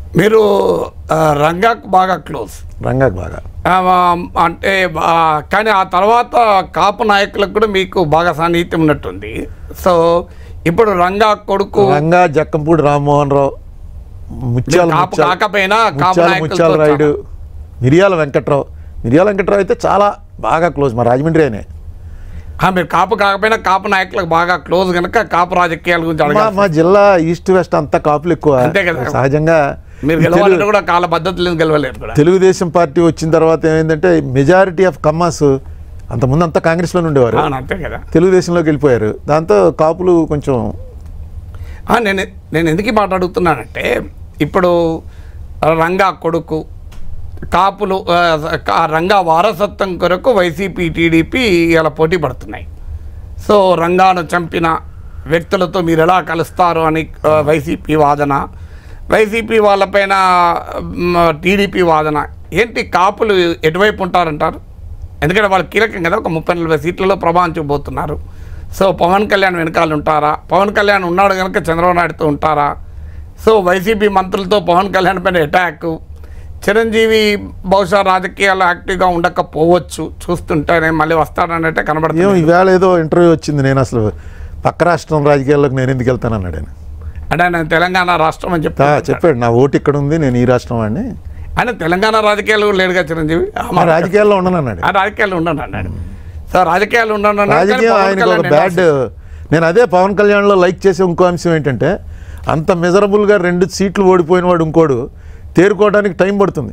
మీరు ఆ, రంగాకు బాగా క్లోజ్ రంగాకు బాగా ఆ, అంటే ఆ, కానీ ఆ తర్వాత కాపు నాయకులకు కూడా మీకు బాగా సాన్నిహిత్యం ఉన్నట్టుంది సో ఇప్పుడు రంగా కొడుకు రంగా జక్కంపూడి రామ్మోహన్ రావు ముత్యాల కాపు ముత్యాల- కాకపోయినా కాపు ముత్యాల నాయకులతో ముత్యాల రాయుడు మిరియాల వెంకట్రావు మిరియాల వెంకట్రావు అయితే చాలా బాగా క్లోజ్ మా రాజమండ్రి ఆయనే ఆ, మీరు కాపు కాకపోయినా కాపు నాయకులకు బాగా క్లోజ్ కనుక కాపు రాజకీయాల గురించి మా అడగాలి మా జిల్లా ఈస్ట్ వెస్ట్ అంతా కాపులు ఎక్కువ అంతే కదా. సహజంగా మీరు ఈ గెలవాలంటే తెలుగు- కూడా కాల పద్ధతులు గెలవలేరు కూడా తెలుగుదేశం పార్టీ వచ్చిన తర్వాత ఏమైందంటే మెజారిటీ ఆఫ్ కమ్మాస్ అంతకుముందు అంతా కాంగ్రెస్లో ఉండేవారు అవును, అంతే కదా తెలుగుదేశంలోకి వెళ్ళిపోయారు దాంతో కాపులు కొంచెం ఆ, నేను నేను ఎందుకు ఈ మాట అడుగుతున్నానంటే ఇప్పుడు రంగా కొడుకు కాపులు ఆ, కా- రంగా వారసత్వం కొరకు వైసీపీ టీడీపీ ఇలా పోటీ పడుతున్నాయి సో రంగాను చంపిన వ్యక్తులతో మీరు ఎలా కలుస్తారు అని ఆ, వైసీపీ వాదన వైసీపీ వాళ్ళపైన మ్, టీడీపీ వాదన ఏంటి కాపులు ఎటువైపు ఉంటారంటారు ఎందుకంటే వాళ్ళు కీలకం కదా ఒక ముప్పై నలభై సీట్లలో ప్రభావం చూపోతున్నారు సో పవన్ కళ్యాణ్ వెనకాల ఉంటారా పవన్ కళ్యాణ్ ఉన్నాడు కనుక చంద్రబాబు నాయుడుతో ఉంటారా సో వైసీపీ మంత్రులతో పవన్ కళ్యాణ్ పైన అటాక్ చిరంజీవి బహుశా రాజకీయాల్లో యాక్టివ్గా ఉండకపోవచ్చు చూస్తుంటేనే మళ్ళీ వస్తాడన్నట్టే ఏం కనబడుతుంది ఈవేళ ఏదో ఇంటర్వ్యూ వచ్చింది నేను అసలు పక్క రాష్ట్రం రాజకీయాల్లోకి నేను ఎందుకు వెళ్తాను అన్నాడు ఆయన అంటే నేను తెలంగాణ రాష్ట్రం అని ఆ, చెప్పి చెప్పాడు నా ఓటు ఇక్కడ ఉంది నేను ఈ రాష్ట్రం వాడిని ఆయన తెలంగాణ రాజకీయాలు కూడా లేడుగా చిరంజీవి ఆ మా మాట- రాజకీయాల్లో ఉండను అన్నాడు ఆ రాజకీయాలు ఉండను అన్నాడు సో రాజకీయాలు ఉండను అన్నాడు, కానీ రాజకీయం పవన్ ఆయనకు ఒక కళ్యాణ్ బ్యాడ్ నేను అదే పవన్ కళ్యాణ్లో లైక్ చేసే ఇంకో అంశం ఏంటంటే అంత మిజరబుల్గా రెండు సీట్లు ఓడిపోయిన వాడు ఇంకోడు తేరుకోవడానికి టైం పడుతుంది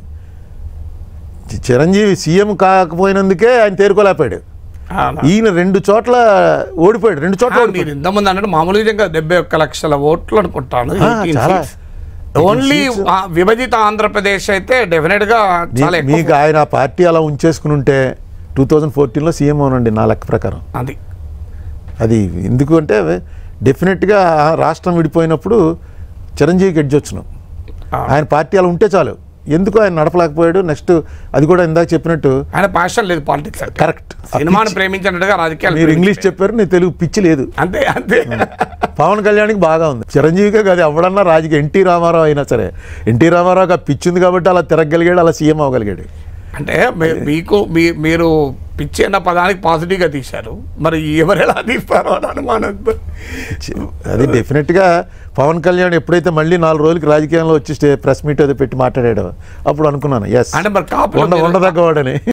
చి- చిరంజీవి సీఎం కాకపోయినందుకే ఆయన తేరుకోలేకపోయాడు అవునా? ఈయన రెండు చోట్ల ఓడిపోయాడు రెండు చోట్ల ఆ, మీరు ఓడిపోయాడు ఇంతకుముందు అన్నట్టు మామూలుగా ఇంకా డెబ్బై ఒక్క లక్షల ఓట్లు అనుకుంటాను ఆ, చాలా. Only seats. విభజిత ఆంధ్రప్రదేశ్ అయితే డెఫినెట్ గా చాలా మీ- ఎక్కువ మీకు ఆయన ఆ పార్టీ అలా ఉంచేసుకుని ఉంటే టూ థౌజండ్ ఫోర్టీన్లో సీఎం అవునండి నా లెక్క ప్రకారం అది అది ఎందుకు అంటే డెఫినెట్గా రాష్ట్రం విడిపోయినప్పుడు చిరంజీవికి ఎడ్జొచ్చును ఆ. ఆయన పార్టీ అలా ఉంటే చాలు ఎందుకు ఆయన నడపలేకపోయాడు నెక్స్ట్ అది కూడా ఇందాక చెప్పినట్టు ఆయన ప్యాషన్ లేదు పాలిటిక్స్ అంటే కరెక్ట్ సినిమాను ప్రేమించినట్టుగా రాజకీయాలు మీరు ఇంగ్లీష్ ప్రేమించలేదు. చెప్పారు నేను తెలుగు పిచ్చి లేదు అంతే అంతే పవన్ కళ్యాణ్కి బాగా ఉంది చిరంజీవికే కాదు ఎవడన్నా రాజకీయ ఎన్టీ రామారావు అయినా సరే ఎన్టీ రామారావుకి ఆ పిచ్చి ఉంది కాబట్టి అలా తిరగలిగాడు అలా సీఎం అవ్వగలిగాడు అంటే మీ- మీకు మీ మీరు పిచ్చి అన్న పదానికి పాజిటివ్గా తీశారు మరి ఎవరు ఎలా తీస్తారో అని అనుమానం అది డెఫినెట్గా పవన్ కళ్యాణ్ ఎప్పుడైతే మళ్ళీ నాలుగు రోజులకి రాజకీయంలో వచ్చి స్టే ప్రెస్ మీట్ అది పెట్టి మాట్లాడాడో అప్పుడు అనుకున్నాను ఎస్ అంటే మరి కాపులో ఉండ మీరు- ఉండదగ్గవాడని